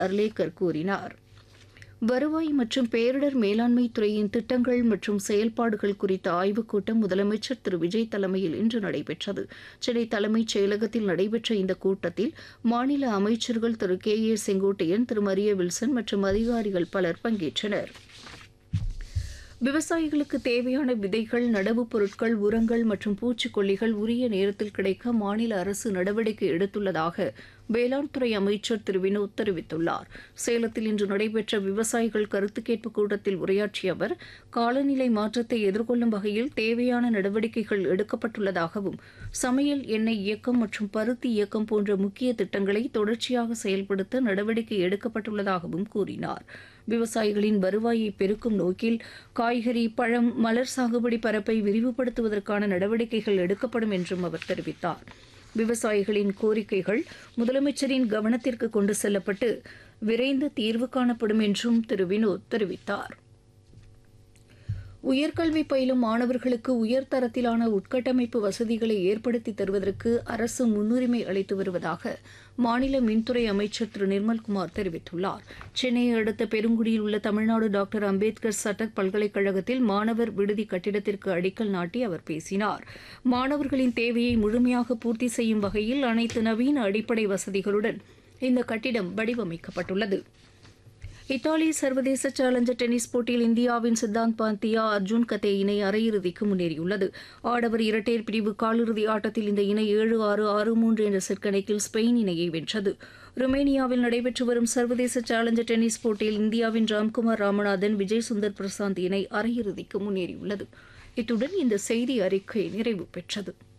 அர்லேக்கர் கூறினார் வருவாய் மற்றும் பேரிடர் மேலாண்மை துறையின் திட்டங்கள் மற்றும் செயல்பாடுகள் குறித்த ஆய்வுக் கூட்டம் முதலமைச்சர் திரு விஜய் தலைமையில் இன்று நடைபெற்றது சென்னை தலைமைச் செயலகத்தில் நடைபெற்ற இந்த கூட்டத்தில் மாநில அமைச்சர்கள் Thiru K A Sengottaiyan Thiru Mariya Wilson மற்றும் அதிகாரிகள் பலர் பங்கேற்றனர் விவசாயிகளுக்கு தேவையான விதைகள் நடவுப் பொருட்கள் உரங்கள் மற்றும் பூச்சிக்கொல்லிகள் உரிய நேரத்தில் கிடைக்க மாநில அரசு நடவடிக்கை எடுத்துள்ளதாக வேளாண் துறை அமைச்சர் திரு வினோத் தெரிவித்துள்ளார் சேலத்தில் இன்று நடைபெற்ற விவசாயிகள் கருத்து கேட்பு கூட்டத்தில் உரையாற்றிய அவர் காலநிலை மாற்றத்தை எதிர்கொள்ளும் வகையில் தேவையான நடவடிக்கைகள் எடுக்கப்பட்டுள்ளதாகவும் சமையல் எண்ணெய் இயக்கம் மற்றும் பருத்தி இயக்கம் போன்ற முக்கிய திட்டங்களை தொடர்ச்சியாக செயல்படுத்த நடவடிக்கை எடுக்கப்பட்டுள்ளதாகவும் கூறினார் விவசாயிகளின் வருவாயை பெருக்கும் நோக்கில் காய்கறி பழம் மலர் சாகுபடி பரப்பை விரிவுபடுத்துவதற்கான நடவடிக்கைகள் எடுக்கப்படும் என்றும் அவர் தெரிவித்தார் விவசாயிகளின் கோரிக்கைகள் முதலமைச்சரின் கவனத்திற்கு கொண்டு செல்லப்பட்டு விரைந்து தீர்வு காணப்படும் என்றும் திரு வினோத் தெரிவித்தார் உயர்கல்வி பயிலும் மாணவர்களுக்கு உயர்தரத்திலான உட்கட்டமைப்பு வசதிகளை ஏற்படுத்தி தருவதற்கு அரசு முன்னுரிமை அளித்து வருவதாக மாநில மின்துறை அமைச்சர் திரு நிர்மல்குமார் தெரிவித்துள்ளார் சென்னையை அடுத்த பெருங்குடியில் உள்ள தமிழ்நாடு டாக்டர் அம்பேத்கர் சட்ட பல்கலைக்கழகத்தில் மாணவர் விடுதி கட்டிடத்திற்கு அடிக்கல் நாட்டி அவர் பேசினார் மாணவர்களின் தேவையை முழுமையாக பூர்த்தி செய்யும் வகையில் அனைத்து நவீன அடிப்படை வசதிகளுடன் இந்த கட்டிடம் வடிவமைக்கப்பட்டுள்ளது இத்தாலி சர்வதேச சேலஞ்சர் டென்னிஸ் போட்டியில் இந்தியாவின் சித்தாந்த் பாந்தியா அர்ஜுன் கத்தே இணை அரையிறுதிக்கு முன்னேறியுள்ளது ஆடவர் இரட்டையர் பிரிவு காலிறுதி ஆட்டத்தில் இந்த இணை ஏழு ஆறு ஆறு மூன்று என்ற செட் கணக்கில் ஸ்பெயின் இணையை வென்றது ருமேனியாவில் நடைபெற்று வரும் சர்வதேச சேலஞ்சர் டென்னிஸ் போட்டியில் இந்தியாவின் ராம்குமார் ராமநாதன் விஜய் சுந்தர் பிரசாந்த் இணை அரையிறுதிக்கு முன்னேறியுள்ளது இத்துடன் இந்த செய்தி அறிக்கை நிறைவு பெற்றது